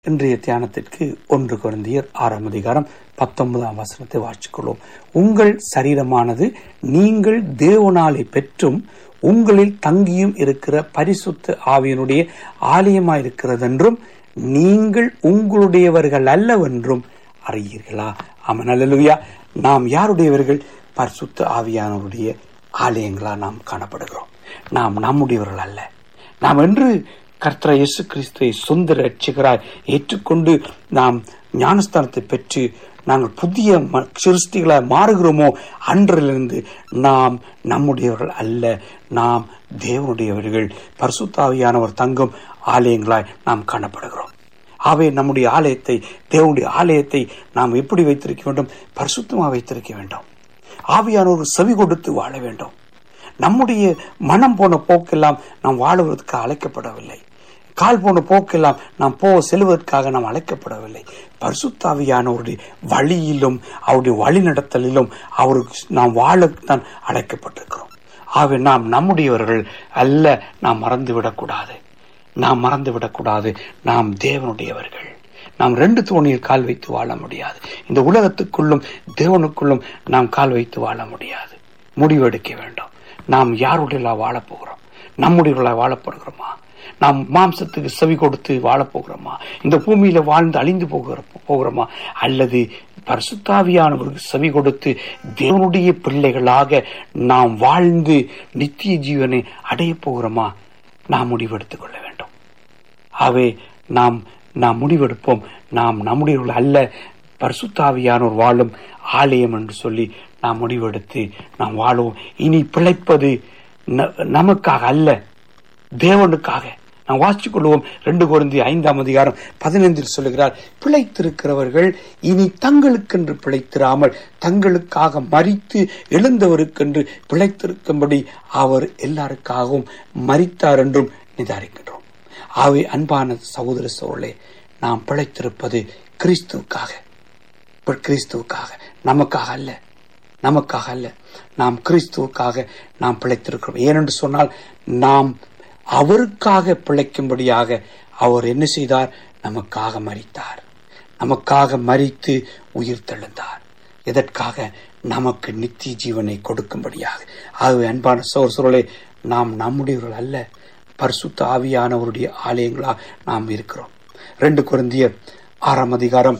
இன்றைய தியானத்திற்கு ஒன்று குழந்தையர் ஆறாம் அதிகாரம் பத்தொன்பதாம் வசனத்தை வாசிக்கொள்வோம் உங்கள் சரீரமானது நீங்கள் தேவனாலே பெற்றும் உங்களில் தங்கியும் இருக்கிற பரிசுத்த ஆவியனுடைய ஆலயமாயிருக்கிறதென்றும் நீங்கள் உங்களுடையவர்கள் அல்லவென்றும் அறியீர்களா ஆமன் அல்லலுயா நாம் யாருடையவர்கள் பரிசுத்த ஆவியானவருடைய ஆலயங்களா நாம் காணப்படுகிறோம் நாம் நம்முடையவர்கள் அல்ல நாம் என்று கர்த்தர் இயேசு கிறிஸ்துவை சொந்த ரட்சகராய் ஏற்றுக்கொண்டு நாம் ஞானஸ்தானத்தை பெற்று நாங்கள் புதிய ம- சிருஷ்டிகளாய் மாறுகிறோமோ அன்றிலிருந்து நாம் நம்முடையவர்கள் அல்ல நாம் தேவனுடையவர்கள் பரிசுத்தாவியானவர் தங்கும் ஆலயங்களாய் நாம் காணப்படுகிறோம் ஆகவே நம்முடைய ஆலயத்தை தேவனுடைய ஆலயத்தை நாம் எப்படி வைத்திருக்க வேண்டும் பரிசுத்தமாக வைத்திருக்க வேண்டும் ஆவியானவர் செவி கொடுத்து வாழ வேண்டும் நம்முடைய மனம் போன போக்கெல்லாம் நாம் வாழுவதற்கு அழைக்கப்படவில்லை கால் போன போக்கெல்லாம் நாம் போ செல்வதற்காக நாம் அழைக்கப்படவில்லை பரிசுத்தாவியானவருடைய வழியிலும் அவருடைய வழிநடத்தலிலும் அவருக்கு நாம் வாழத்தான் அழைக்கப்பட்டிருக்கிறோம் ஆகவே நாம் நம்முடையவர்கள் அல்ல நாம் மறந்துவிடக்கூடாது நாம் மறந்துவிடக்கூடாது நாம் தேவனுடையவர்கள் நாம் ரெண்டு தோணியில் கால் வைத்து வாழ முடியாது இந்த உலகத்துக்குள்ளும் தேவனுக்குள்ளும் நாம் கால் வைத்து வாழ முடியாது முடிவெடுக்க வேண்டும் நாம் யாருடைய வாழப் போகிறோம் நம்முடையவர்களாக வாழப்படுகிறோமா நாம் மாம்சத்துக்கு செவி கொடுத்து வாழப் போகிறோமா இந்த பூமியில வாழ்ந்து அழிந்து போகிற போகிறோமா அல்லது பரிசுத்தாவியானவருக்கு செவி கொடுத்து தேவனுடைய பிள்ளைகளாக நாம் வாழ்ந்து நித்திய ஜீவனை அடையப் போகிறோமா நாம் முடிவெடுத்துக் கொள்ள வேண்டும் ஆகவே நாம் நாம் முடிவெடுப்போம் நாம் நம்முடையவர்கள் அல்ல பரிசுத்தாவியானோர் வாழும் ஆலயம் என்று சொல்லி நாம் முடிவெடுத்து நாம் வாழுவோம் இனி பிழைப்பது ந- நமக்காக அல்ல தேவனுக்காக நாம் வாசித்துக் கொள்வோம் ரெண்டு குருந்தி ஐந்தாம் அதிகாரம் பதினைந்தில் சொல்லுகிறார் பிழைத்திருக்கிறவர்கள் இனி தங்களுக்கென்று பிழைத்திராமல் தங்களுக்காக மறித்து எழுந்தவருக்கென்று பிழைத்திருக்கும்படி அவர் எல்லாருக்காகவும் மறித்தார் என்றும் நிதாரிக்கின்றோம் ஆகவே அன்பான சகோதர சோழே நாம் பிழைத்திருப்பது கிறிஸ்துவுக்காக இப்ப கிறிஸ்துவுக்காக நமக்காக அல்ல நமக்காக அல்ல நாம் கிறிஸ்துவுக்காக நாம் பிழைத்திருக்கிறோம் ஏனென்று சொன்னால் நாம் அவருக்காக பிழைக்கும்படியாக அவர் என்ன செய்தார் நமக்காக மரித்தார் நமக்காக மரித்து உயிர் தெழுந்தார் எதற்காக நமக்கு நித்திய ஜீவனை கொடுக்கும்படியாக ஆகவே அன்பான சோர் சுருளே நாம் நம்முடையவர்கள் அல்ல பரிசுத்த ஆவியானவருடைய ஆலயங்களா நாம் இருக்கிறோம் ரெண்டு குருந்தியர் ஆறாம் அதிகாரம்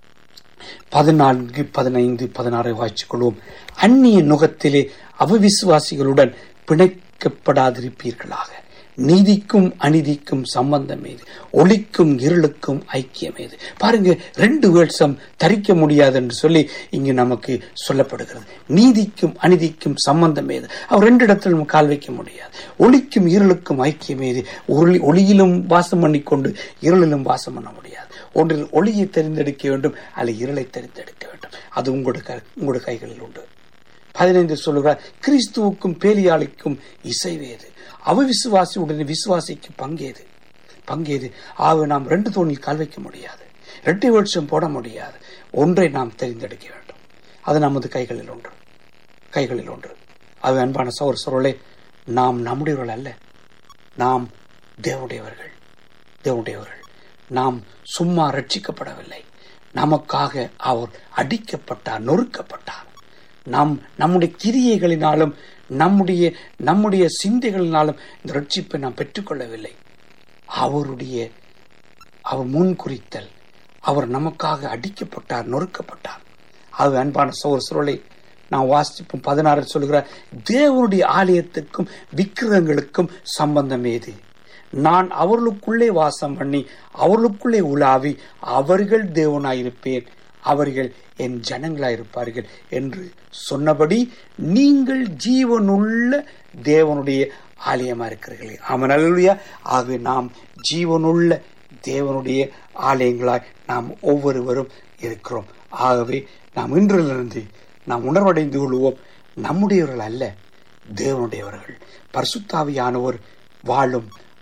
பதினான்கு பதினைந்து பதினாறை வாய்ச்சிக் கொள்வோம் அந்நிய நுகத்திலே அவிசுவாசிகளுடன் பிணைக்கப்படாதிருப்பீர்களாக நீதிக்கும் அநீதிக்கும் சம்பந்தம் ஏது ஒளிக்கும் இருளுக்கும் ஐக்கியம் ஏது பாருங்க ரெண்டு வேட்சம் தரிக்க முடியாது என்று சொல்லி இங்கு நமக்கு சொல்லப்படுகிறது நீதிக்கும் அநீதிக்கும் சம்பந்தம் ஏது அவர் ரெண்டு இடத்துல நம்ம கால் வைக்க முடியாது ஒளிக்கும் இருளுக்கும் ஐக்கியம் ஏது ஒளி ஒளியிலும் வாசம் பண்ணிக்கொண்டு இருளிலும் வாசம் பண்ண முடியாது ஒன்றில் ஒளியை தெரிந்தெடுக்க வேண்டும் அல்ல இருளை தெரிந்தெடுக்க வேண்டும் அது உங்களோட க- உங்களோட கைகளில் உண்டு பதினைந்து சொல்லுகிறார் கிறிஸ்துவுக்கும் பேலியாளிக்கும் இசைவேது அவிசுவாசி உடனே விசுவாசிக்கு பங்கேது பங்கேது ஆக நாம் ரெண்டு தோணில் கால் வைக்க முடியாது இரட்டை வருஷம் போட முடியாது ஒன்றை நாம் தெரிந்தெடுக்க வேண்டும் அது நமது கைகளில் ஒன்று கைகளில் ஒன்று அது அன்பான சௌர சோழே நாம் நம்முடையவர்கள் அல்ல நாம் தேவனுடையவர்கள் தேவனுடையவர்கள் நாம் சும்மா ரட்சிக்கப்படவில்லை நமக்காக அவர் அடிக்கப்பட்டார் நொறுக்கப்பட்டார் நாம் நம்முடைய கிரியைகளினாலும் நம்முடைய நம்முடைய சிந்தைகளினாலும் இந்த ரட்சிப்பை நாம் பெற்றுக்கொள்ளவில்லை அவருடைய அவர் முன்குறித்தல் அவர் நமக்காக அடிக்கப்பட்டார் நொறுக்கப்பட்டார் அது அன்பான சோர் சுருளை நான் வாசிப்போம் பதினாறு சொல்கிறார் தேவனுடைய ஆலயத்துக்கும் விக்கிரகங்களுக்கும் சம்பந்தம் ஏது நான் அவர்களுக்குள்ளே வாசம் பண்ணி அவர்களுக்குள்ளே உலாவி அவர்கள் தேவனாயிருப்பேன் அவர்கள் என் ஜனங்களாயிருப்பார்கள் என்று சொன்னபடி நீங்கள் ஜீவனுள்ள தேவனுடைய ஆலயமா இருக்கிறீர்களே ஆமன் அல்லா ஆகவே நாம் ஜீவனுள்ள தேவனுடைய ஆலயங்களாய் நாம் ஒவ்வொருவரும் இருக்கிறோம் ஆகவே நாம் இன்றிலிருந்து நாம் உணர்வடைந்து கொள்வோம் நம்முடையவர்கள் அல்ல தேவனுடையவர்கள் பரிசுத்தாவியானவர் வாழும்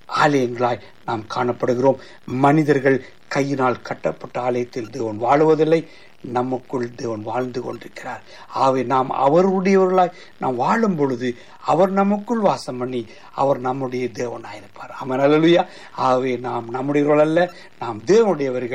ஆலயங்களாய் நாம் காணப்படுகிறோம் மனிதர்கள் கையினால் கட்டப்பட்ட ஆலயத்தில் தேவன் வாழுவதில்லை நமக்குள் தேவன் வாழ்ந்து கொண்டிருக்கிறார் ஆகவே நாம் அவருடையவர்களாய் நாம் வாழும் பொழுது அவர் நமக்குள் வாசம் பண்ணி அவர் நம்முடைய தேவனாயிருப்பார் அவன் அல்லா ஆகவே நாம் நம்முடையவர்கள் அல்ல நாம் தேவனுடையவர்கள்